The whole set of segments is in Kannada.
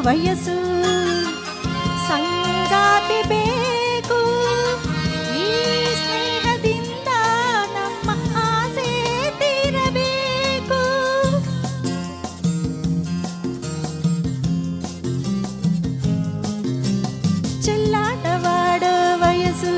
ವಯಸ್ಸು ಸಂಗಾತಿ ಬೇಕು ಈ ಸ್ನೇಹದಿಂದ ನಮ್ಮ ಆಸೆ ತೀರಬೇಕು ಚೆಲ್ಲಾಟವಾಡೋ ವಯಸ್ಸು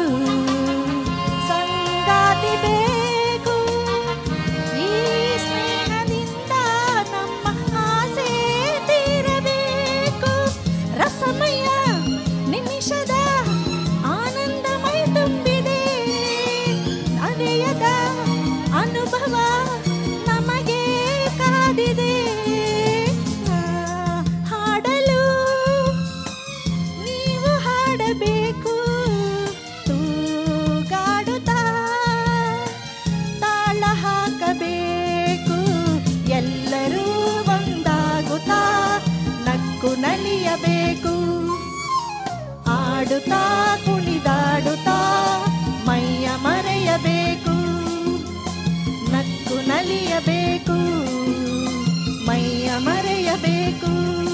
ಸಂಗಾತಿ ಬೇಕು ಈ ಸ್ನೇಹದಿಂದ ನಮ್ಮ ಆಸೆ ತೀರಬೇಕು ರಸಮಯ ನಿಮಿಷದ ಆನಂದಮಯ ತುಂಬಿದೆ ನಡೆಯದ ಅನುಭವ ನಮಗೆ ಕಾದಿದೆ ಆ, ಹಾಡಲು ನೀವು ಹಾಡಬೇಕು ತೂಗಾಡುತ್ತಾ ತಾಳ ಹಾಕಬೇಕು ಎಲ್ಲರೂ ಒಂದಾಗುತ್ತಾ ನಕ್ಕು ನಲಿಯಬೇಕು ಆಡುತ್ತಾ ಕುಣಿದಾಡುತ್ತಾ ಮೈಯ ಮರೆಯಬೇಕು ನಕ್ಕು ನಲಿಯಬೇಕು ಮೈಯ ಮರೆಯಬೇಕು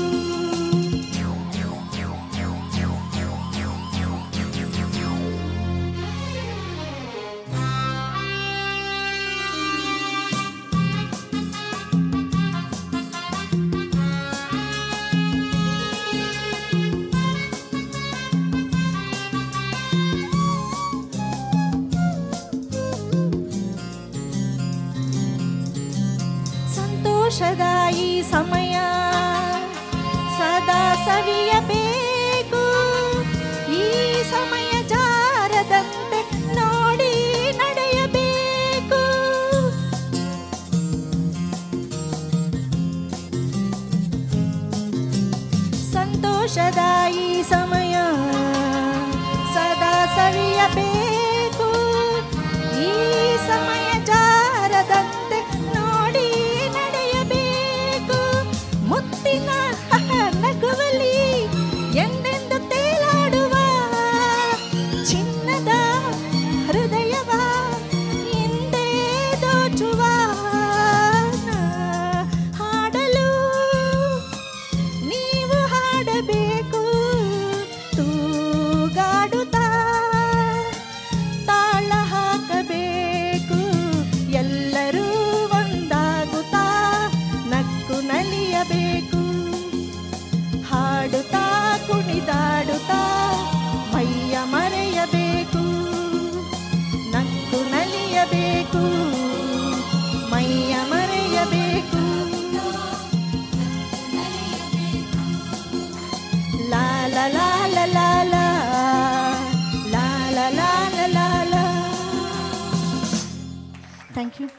ಸಂತೋಷದ ಈ ಸಮಯ ಸದಾ ಸವಿಯಬೇಕು ಈ ಸಮಯ ಜಾರದಂತೆ ನೋಡಿ ನಡೆಯಬೇಕು ಸಂತೋಷದ ಈ ಸಮಯ ಸದಾ ಸವಿಯಬೇಕು ಈ ಸಮಯ